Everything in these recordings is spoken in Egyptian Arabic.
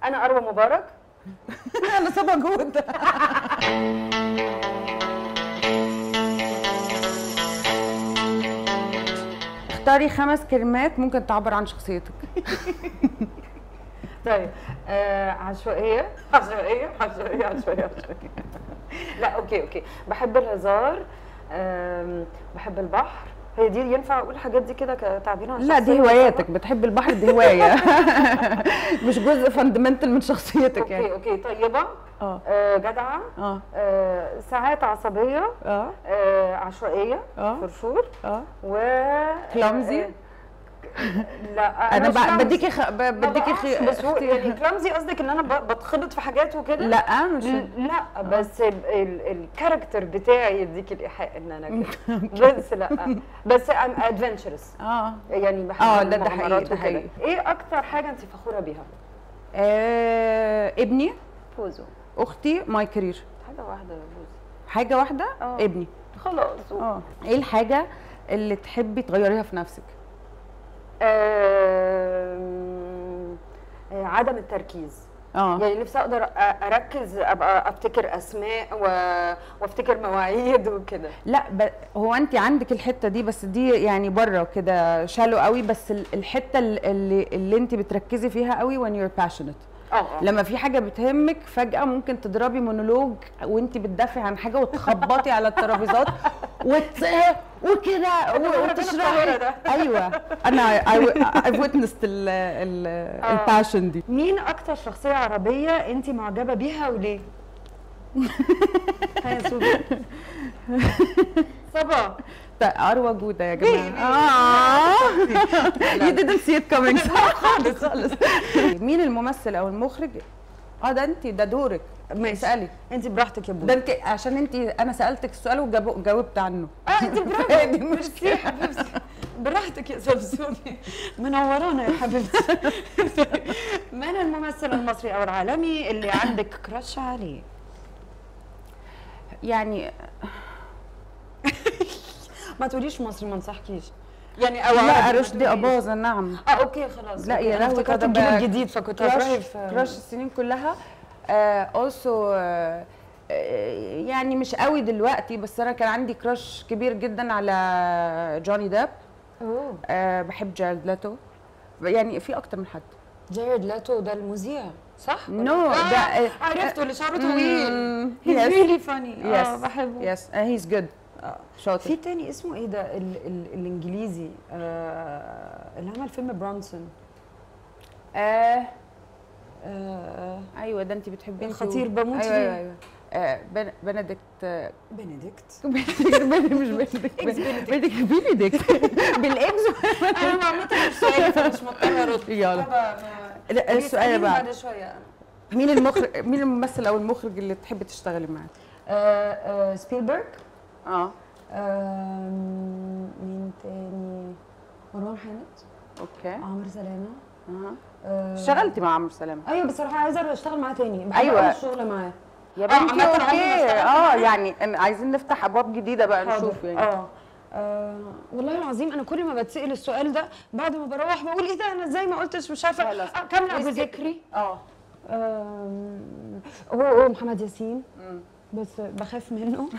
انا اروى مبارك انا صبا جود اختاري خمس كلمات ممكن تعبر عن شخصيتك طيب آه عشوائيه عشوائيه عشوائيه عشوائيه عشوائيه لا اوكي اوكي بحب الهزار آم، بحب البحر هي دي ينفع اقول الحاجات دي كده كتعبير عن لا دي شخصية هواياتك بتحب البحر دي هوايه مش جزء فاندمنتال من شخصيتك اوكي يعني اوكي طيبه اه آه جدعه اه آه ساعات عصبيه اه آه عشوائيه اه فرفور اه و Clumsy؟ آه، لا انا مش ب- clumsy. بديكي خ... ب- ما بديكي بقعش، خي... بس هو اختي- يعني كلامزي قصدك ان انا ب- بتخبط في حاجات وكده لا مش لا بس ال- ال- الكاركتر بتاعي يديك الايحاء ان انا كده بس لا بس ام ادفنتشرس اه يعني بحب آه، ده- ده حقيقي، المغامرات ده وكده. حقيقي. ايه اكتر حاجه انت فخوره بيها آه، ابني فوزو اختي ماي كارير حاجه واحده يا فوزو حاجه واحده آه. ابني خلاص اه ايه الحاجه اللي تحبي تغيريها في نفسك آم، آه، عدم التركيز اه يعني نفسي اقدر أ- اركز ابقى افتكر اسماء و... وافتكر مواعيد وكده لا ب... هو انت عندك الحته دي بس دي يعني بره كده شالو قوي بس ال- الحته ال- اللي اللي انت بتركزي فيها قوي when you're passionate اه اه لما في حاجه بتهمك فجاه ممكن تضربي مونولوج وانت بتدافعي عن حاجه وتخبطي على الترابيزات وت... وكده مهرجان وتشرحي القاهرة ده. ايوه انا I've witnessed ال ال آه. الباشن دي مين اكتر شخصيه عربيه انت معجبه بيها وليه ها يا سوبر صبا ده اروى جوده يا جماعه اه you didn't see it coming صح خالص خالص مين الممثل او المخرج اه ده انت ده دورك ماشي. اسالي انت براحتك يا بوي ده انت عشان انت انا سالتك السؤال وجاوبت عنه اه انت برافو ميرسي يا حبيبتي براحتك يا سمسومي منورانا يا حبيبتي من الممثل المصري او العالمي اللي عندك كراش عليه يعني ما تقوليش مصري ما انصحكيش يعني او لا عربي، ما رشدي تقوليش. اباظه نعم اه اوكي خلاص لا أوكي. يا أنا لهوي افتكرت ده الجيل بقى الجديد فكنت كراش هفرق في كراش السنين كلها اولسو يعني مش قوي دلوقتي بس انا كان عندي كراش كبير جدا على جوني ديب اوه أه بحب جارد لاتو يعني في اكتر من حد جارد لاتو ده المذيع صح؟ No، آه ده- آه، عرفته اللي شعره طويل مم، هيز yes. ريلي فاني اه يس بحبه يس هيز جود شاطر في تاني اسمه ايه ده ال ال الانجليزي آه اللي عمل فيلم برونسون آه آه ايوه ده انت بتحبيه انت خطير و- بموت ايوه فيه. ايوه ايوه آه بن- بنديكت آه، بنديكت بنديكت بن- مش بنديكت بنديكت بنديكت بالاكس انا عامه مش سؤالي فمش مضطره ارد يلا. طبعا لا، السؤال بقى بعد شويه مين المخرج مين الممثل او المخرج اللي تحبي تشتغلي معاه؟ آه آه سبيلبرج اه آم، مين تاني مروان حامد اوكي عمرو سلامه اها آه، اشتغلتي مع عمرو سلامه ايوه بصراحه عايزه اشتغل معاه تاني بحب أيوة. أوي الشغل معاه يا آه، بنتي عامة عمري ما اوكي اشتغلت اه معاه. يعني إن- عايزين نفتح ابواب جديده بقى حاضر. نشوف يعني اه آه، والله العظيم انا كل ما بتسال السؤال ده بعد ما بروح بقول ايه ده انا ازاي ما قلتش مش عارفه خلاص. آه، كامله ابو ويسكت. ذكري اه آم، هو هو محمد ياسين مم. بس بخاف منه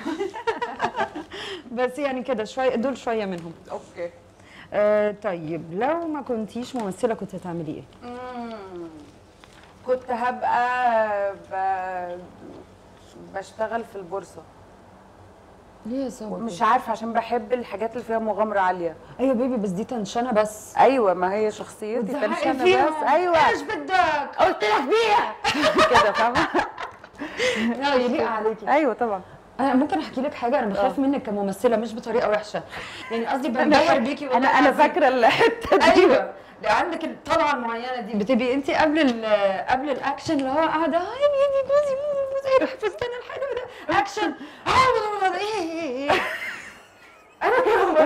بس يعني كده شويه دول شويه منهم اوكي آه طيب لو ما كنتيش ممثله كنت هتعملي ايه مم. كنت هبقى ب... بشتغل في البورصه ليه يا صبري مش عارفه عشان بحب الحاجات اللي فيها مغامره عاليه ايوه بيبي بس دي تنشنه بس ايوه ما هي شخصيتي وتزهقي تنشنه فيهم. بس ايوه ايش بدك قلت لك بيها كده فاهمه لا يليق عليكي ايوه طبعا انا ممكن احكي لك حاجه انا بخاف منك كممثله مش بطريقه وحشه يعني قصدي بنبهر بيكي انا والله انا العظيم. فاكره الحته دي ايوه لو عندك الطلعه المعينه دي بتبقي انت قبل ال- قبل الاكشن اللي هو قاعده اه يا بيبي جوزي جوزي ايه الفستان الحلو ده اكشن آه، ايه ايه ايه انا كده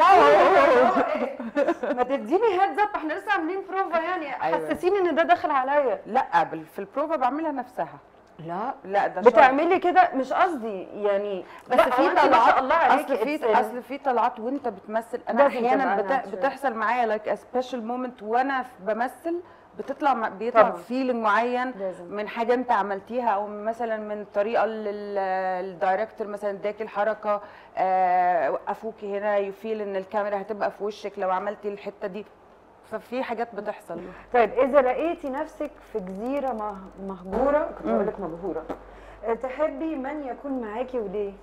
ما تديني هيدز اب احنا لسه عاملين بروفا يعني أيوة. حسسيني ان ده داخل عليا لا بال- في البروفا بعملها نفسها لا لا ده شرط. بتعملي كده مش قصدي يعني بس لا، هو في أنت ما طلعات شاء الله عليكي اصل في it's- اصل في طلعات وانت بتمثل انا لازم احيانا تبقى بت... natural. بتحصل معايا لايك سبيشال مومنت وانا ف- بمثل بتطلع م- بيطلع طبعاً. فيلينج معين لازم. من حاجه انت عملتيها او مثلا من الطريقه اللي ال- الدايركتور مثلا اداكي الحركه آه، وقفوكي هنا يفيل ان الكاميرا هتبقى في وشك لو عملتي الحته دي ففي حاجات بتحصل طيب اذا لقيتي نفسك في جزيره مه- مهجوره كنت اقول لك مبهوره آه، تحبي من يكون معاكي وليه؟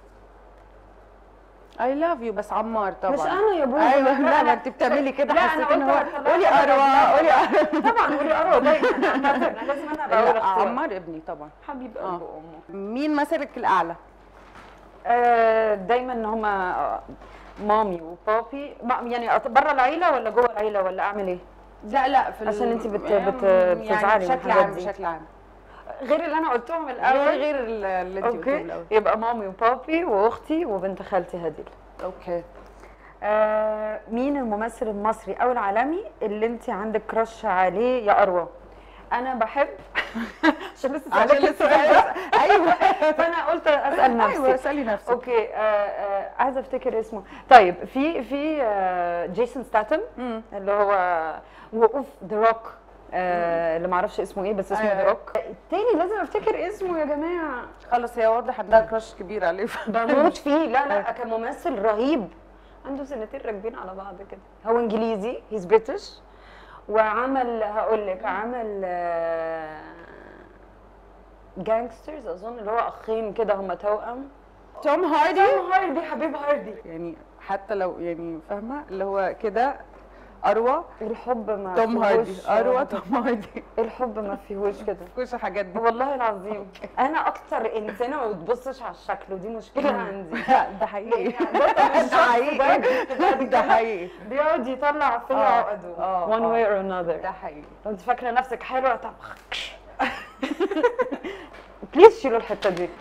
اي لاف يو بس عمار طبعا مش انا يا بوبي ايوه لا ما انت بتعملي كده لا، أنا حسيت قلت ان هو هطلعها قولي بره. اروى لا، قولي لا. اروى طبعا قولي ارو دايما عامة، أنا لازم انا ابقى أول لا اختيار. عمار ابني طبعا حبيب آه. قلب امه مين مثلك الاعلى آه، دايما ان هما آه، مامي وبابي ما- يعني أط- بره العيله ولا جوه العيله ولا اعمل ايه؟ لا لا في عشان انت بت- يعني بت- بتزعلي من بشكل الحاجات عام دي. بشكل عام غير اللي انا قلتهم غير الاول غير ال- اللي انت قلتيه اوكي الاول يبقى مامي وبابي واختي وبنت خالتي هديل اوكي آه مين الممثل المصري او العالمي اللي انت عندك كراش عليه يا اروى انا بحب عشان لسه عشان سألك لسه السؤال ده. ايوه فانا قلت اسال نفسي ايوه اسالي نفسك اوكي آه آه عايزه افتكر اسمه طيب في في آه جيسون ستاتم مم. اللي هو وقوف ذا روك آه اللي ما اعرفش اسمه ايه بس اسمه ذا أيوة. روك التاني لازم افتكر اسمه يا جماعه خلاص هي واضح عندها كراش كبير عليه بموت فيه لا لا كان ممثل رهيب عنده سنتين راكبين على بعض كده هو انجليزي هيز بريتش وعمل هقول لك عمل جانجسترز اظن اللي هو اخين كده هم توأم توم هاردي توم هاردي حبيب هاردي يعني حتى لو يعني فاهمه اللي هو كده اروى الحب ما توم هاردي فيهوش- اروى توم هاردي الحب ما فيهوش كده كل الحاجات دي والله العظيم انا اكتر انسانه ما بتبصش على الشكل ودي مشكله عندي ده حقيقي ده حقيقي ده حقيقي بيقعد يطلع فيا آه، عقده آه، one آه. way or another ده حقيقي لو انت فاكره نفسك حلوه طب بليز شيلوا الحته دي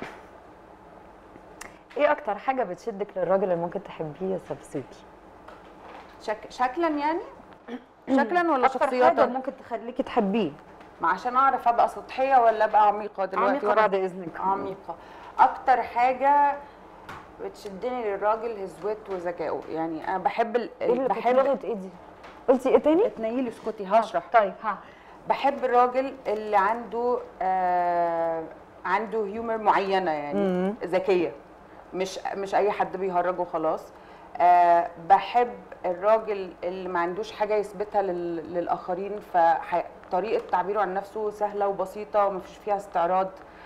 ايه اكتر حاجه بتشدك للراجل اللي ممكن تحبيه يا سبسوكي شك... شكلا يعني شكلا ولا اكتر حاجه شخصياتا ممكن تخليكي تحبيه ما عشان اعرف ابقى سطحيه ولا ابقى عميقه دلوقتي عميقه وأنا بعد اذنك عميقه اكتر حاجه بتشدني للراجل هيز ويت وذكائه يعني انا بحب ال... ايه اللي بحب بحب ايه دي قلتي ايه تاني اتنيلي اسكتي هشرح طيب ها بحب الراجل اللي عنده آه عنده هيومر معينه يعني ذكيه مش مش اي حد بيهرجه خلاص آه بحب الراجل اللي ما عندوش حاجه يثبتها لل... للاخرين فطريقه تعبيره عن نفسه سهله وبسيطه وما فيش فيها استعراض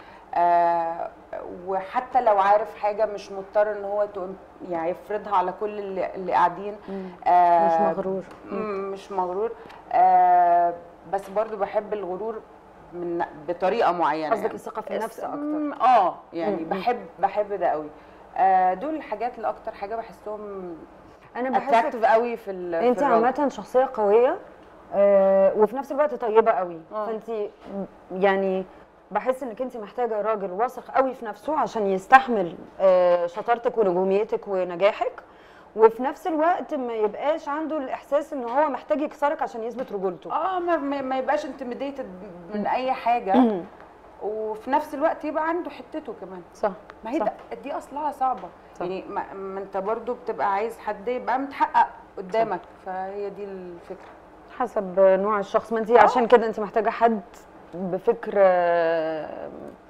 آه وحتى لو عارف حاجه مش مضطر ان هو تقوم يعني يفرضها على كل اللي, اللي قاعدين آه مش مغرور. مم، مش مغرور آه بس برضو بحب الغرور من بطريقه معينه قصدك يعني. الثقة في النفس أكتر. مم، اه يعني مم. بحب بحب ده قوي آه دول الحاجات اللي اكتر حاجه بحسهم انا بحسك اتراكتيف قوي في ال في انت الراجل. عامه شخصيه قويه آه وفي نفس الوقت طيبه قوي آه. فانت يعني بحس انك انت محتاجه راجل واثق قوي في نفسه عشان يستحمل آه شطارتك ونجوميتك ونجاحك وفي نفس الوقت ما يبقاش عنده الاحساس ان هو محتاج يكسرك عشان يثبت رجولته اه ما, ما ما يبقاش انتميديتد من اي حاجه وفي نفس الوقت يبقى عنده حتته كمان صح ما هي صح. ده دي اصلها صعبه صح. يعني ما, ما انت برضو بتبقى عايز حد يبقى متحقق قدامك فهي دي الفكره حسب نوع الشخص ما انت عشان كده انت محتاجه حد بفكر آه،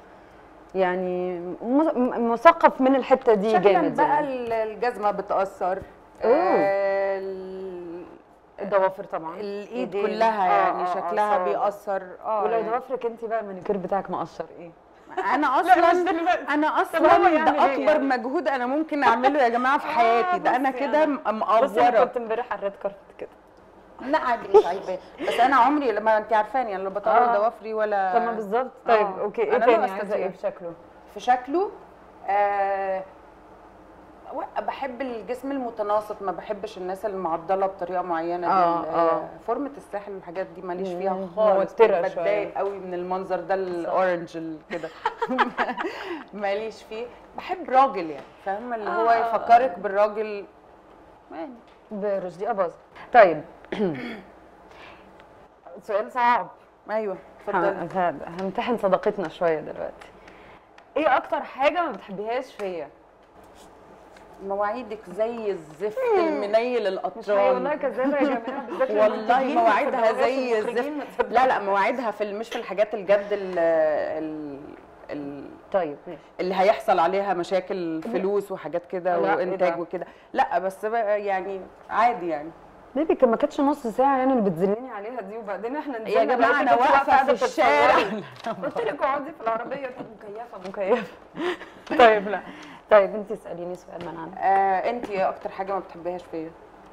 يعني مس- م- مثقف من الحته دي شكلا جامد بقى يعني. ال- الجزمه بتاثر أوه. آه، ال- الضوافر طبعا الايد إيدين. كلها آه، يعني آه، آه، شكلها صعب. بيأثر اه ولو يعني. ضوافرك انت بقى المانيكير بتاعك مقشر ايه انا اصلا انا هو اصلا يعمل ده إيه اكبر يعني؟ مجهود انا ممكن اعمله يا جماعه في حياتي ده انا بصي كده أنا- م- بس انا مقفره كنت امبارح على الريد كاربت كده لا عادي مش عيبان بس انا عمري لما انت عارفاني يعني لا بطول آه. ضوافري ولا طب ما بالظبط طيب آه. اوكي ايه أنا تاني لا عايزه أستطيع. ايه في شكله في شكله آه و- بحب الجسم المتناسق ما بحبش الناس المعضله بطريقه معينه دي آه، ال- آه. فورمه الساحل والحاجات دي ماليش مم، فيها خالص موترة شوية. بتضايق قوي من المنظر ده الاورنج ال- كده ماليش فيه بحب راجل يعني فاهمه اللي هو آه. يفكرك بالراجل يعني برشدي اباظه طيب سؤال صعب ايوه اتفضلي ه- همتحن صداقتنا شويه دلوقتي ايه اكتر حاجه ما بتحبيهاش فيا مواعيدك زي الزفت المنيل مش هي والله القطران كذابه يا جماعه بالذات والله المنتجين مواعيدها والفوتوغرافيات زي والمخرجين ما الزفت تصدقش. لا لا مواعيدها في ال- مش في الحاجات الجد ال ال ال طيب ماشي اللي هيحصل عليها مشاكل فلوس وحاجات كده لا، إيه وانتاج ده؟ وكده لا بس بقى يعني عادي يعني بيبي كان ما كانتش نص ساعه يعني اللي بتذلني عليها دي وبعدين احنا نزلنا يا جماعه لقيتك انا كنت واقفه قاعدة في الشارع تتصوري. قلت لك اقعدي في العربيه طب مكيفه مكيفه طيب لا طيب انت اساليني سؤال من عندك آه انت ايه اكتر حاجه ما بتحبيهاش فيا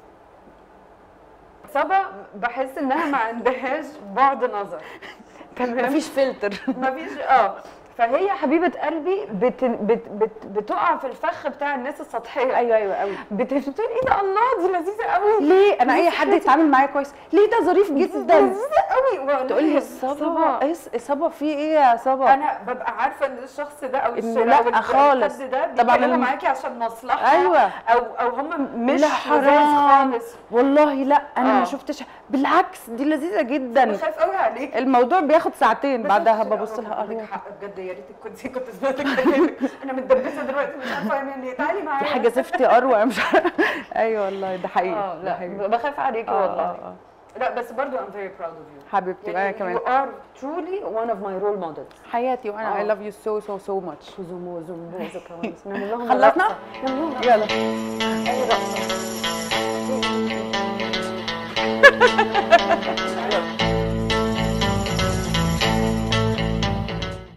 صبا بحس انها ما عندهاش بعد نظر تمام مفيش فلتر مفيش اه فهي حبيبه قلبي بت بت بت بتقع في الفخ بتاع الناس السطحيه ايوه ايوه قوي بت- بتقول ايه ده الله دي لذيذه قوي ليه انا اي حد يتعامل معايا كويس ليه ده ظريف جدا لذيذه قوي تقول لي صبا ايه صبا في ايه يا صبا انا ببقى عارفه ان الشخص ده او إن الشخص لا أو الحد خالص. ده طبعاً بيتكلموا الم- معاكي عشان مصلحه أيوة. او او هم مش لا لذاذ حرام خالص والله لا انا آه. ما شفتش بالعكس دي لذيذه جدا بخاف قوي عليك الموضوع بياخد ساعتين بعدها بس- ببص لها عندك اروح حق بجد يا ريتك كنت كنت سمعتك كلامك انا متدبسه دلوقتي مش عارفه اعمل ايه تعالي معايا دي حاجه زفتي اروع مش عارفة. ايوه والله ده حقيقي اه ده لا حقيقي. بخاف عليكي آه، والله آه، آه. لا بس برضو I'm very proud of you حبيبتي وانا كمان you are truly one of my role models حياتي وانا آه. I love you so so so much زومو زومو زومو نعمل لهم خلصنا؟ رقصة. نعمل لهم يلا أي رقصة